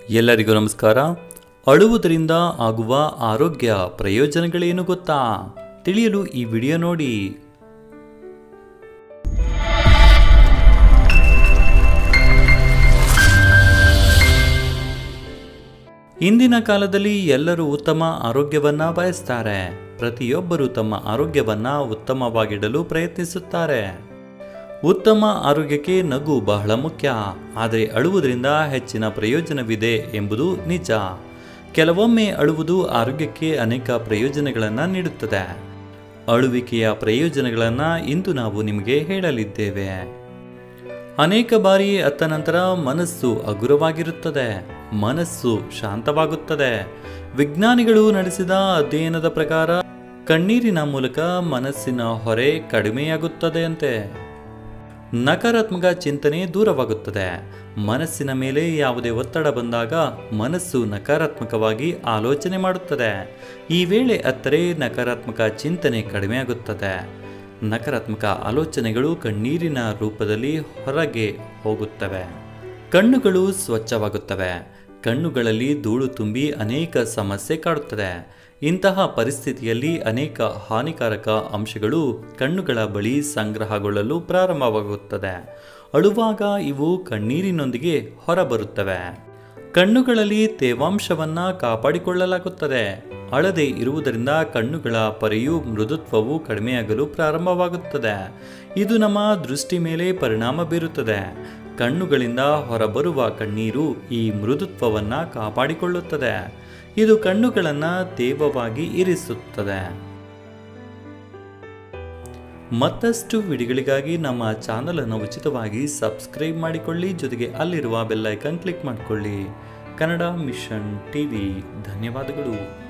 ಎಲ್ಲರಿಗೂ ನಮಸ್ಕಾರ ಅಳುವುದರಿಂದ ಆಗುವ ಆರೋಗ್ಯ ಪ್ರಯೋಜನಗಳೇನು ಗೊತ್ತಾ ತಿಳಿಯಲು ಈ ವಿಡಿಯೋ ನೋಡಿ ಇಂದಿನ ಕಾಲದಲ್ಲಿ ಎಲ್ಲರೂ ಉತ್ತಮ ಆರೋಗ್ಯವನ್ನ ಬಯಸ್ತಾರೆ ಪ್ರತಿಯೊಬ್ಬರು ತಮ್ಮ ಆರೋಗ್ಯವನ್ನ ಉತ್ತಮವಾಗಿಡಲು ಪ್ರಯತ್ನಿಸುತ್ತಾರೆ ಉತ್ತಮ ಆರೋಗ್ಯಕ್ಕೆ ನಗು ಬಹಳ ಮುಖ್ಯ ಆದರೆ ಅಳುವುದರಿಂದ ಹೆಚ್ಚಿನ ಪ್ರಯೋಜನವಿದೆ ಎಂಬುದು ನಿಜ ಕೆಲವೊಮ್ಮೆ ಅಳುವುದು ಆರೋಗ್ಯಕ್ಕೆ ಅನೇಕ ಪ್ರಯೋಜನಗಳನ್ನು ನೀಡುತ್ತದೆ ಅಳುವಿಕೆಯ ಪ್ರಯೋಜನಗಳನ್ನು ಇಂದು ನಾವು ನಿಮಗೆ ಹೇಳಲಿದ್ದೇವೆ ಅನೇಕ ಬಾರಿ ಅತ್ತ ನಂತರ ಮನಸ್ಸು ಹಗುರವಾಗಿರುತ್ತದೆ ಮನಸ್ಸು ಶಾಂತವಾಗುತ್ತದೆ ವಿಜ್ಞಾನಿಗಳು ನಡೆಸಿದ ಅಧ್ಯಯನದ ಪ್ರಕಾರ ಕಣ್ಣೀರಿನ ಮೂಲಕ ಮನಸ್ಸಿನ ಹೊರೆ ಕಡಿಮೆಯಾಗುತ್ತದೆಯಂತೆ ನಕಾರಾತ್ಮಕ ಚಿಂತನೆ ದೂರವಾಗುತ್ತದೆ ಮನಸ್ಸಿನ ಮೇಲೆ ಯಾವುದೇ ಒತ್ತಡ ಬಂದಾಗ ಮನಸ್ಸು ನಕಾರಾತ್ಮಕವಾಗಿ ಆಲೋಚನೆ ಮಾಡುತ್ತದೆ ಈ ವೇಳೆ ಅತ್ತರೆ ನಕಾರಾತ್ಮಕ ಚಿಂತನೆ ಕಡಿಮೆಯಾಗುತ್ತದೆ ನಕಾರಾತ್ಮಕ ಆಲೋಚನೆಗಳು ಕಣ್ಣೀರಿನ ರೂಪದಲ್ಲಿ ಹೊರಗೆ ಹೋಗುತ್ತವೆ ಕಣ್ಣುಗಳು ಸ್ವಚ್ಛವಾಗುತ್ತವೆ ಕಣ್ಣುಗಳಲ್ಲಿ ಧೂಳು ತುಂಬಿ ಅನೇಕ ಸಮಸ್ಯೆ ಕಾಡುತ್ತದೆ ಇಂತಹ ಪರಿಸ್ಥಿತಿಯಲ್ಲಿ ಅನೇಕ ಹಾನಿಕಾರಕ ಅಂಶಗಳು ಕಣ್ಣುಗಳ ಬಳಿ ಸಂಗ್ರಹಗೊಳ್ಳಲು ಪ್ರಾರಂಭವಾಗುತ್ತದೆ ಅಳುವಾಗ ಇವು ಕಣ್ಣೀರಿನೊಂದಿಗೆ ಹೊರಬರುತ್ತವೆ ಕಣ್ಣುಗಳಲ್ಲಿ ತೇವಾಂಶವನ್ನ ಕಾಪಾಡಿಕೊಳ್ಳಲಾಗುತ್ತದೆ ಅಳದೆ ಇರುವುದರಿಂದ ಕಣ್ಣುಗಳ ಪರೆಯು ಮೃದುತ್ವವು ಕಡಿಮೆಯಾಗಲು ಪ್ರಾರಂಭವಾಗುತ್ತದೆ ಇದು ನಮ್ಮ ದೃಷ್ಟಿ ಮೇಲೆ ಪರಿಣಾಮ ಬೀರುತ್ತದೆ ಕಣ್ಣುಗಳಿಂದ ಹೊರಬರುವ ಕಣ್ಣೀರು ಈ ಮೃದುತ್ವವನ್ನು ಕಾಪಾಡಿಕೊಳ್ಳುತ್ತದೆ ಇದು ಕಣ್ಣುಗಳನ್ನು ತೇವವಾಗಿ ಇರಿಸುತ್ತದೆ ಮತ್ತಷ್ಟು ವಿಡಿಯೋಗಳಿಗಾಗಿ ನಮ್ಮ ಚಾನಲನ್ನು ಉಚಿತವಾಗಿ ಸಬ್ಸ್ಕ್ರೈಬ್ ಮಾಡಿಕೊಳ್ಳಿ ಜೊತೆಗೆ ಅಲ್ಲಿರುವ ಬೆಲ್ಲೈಕನ್ ಕ್ಲಿಕ್ ಮಾಡಿಕೊಳ್ಳಿ ಕನ್ನಡ ಮಿಷನ್ ಟಿವಿ ಧನ್ಯವಾದಗಳು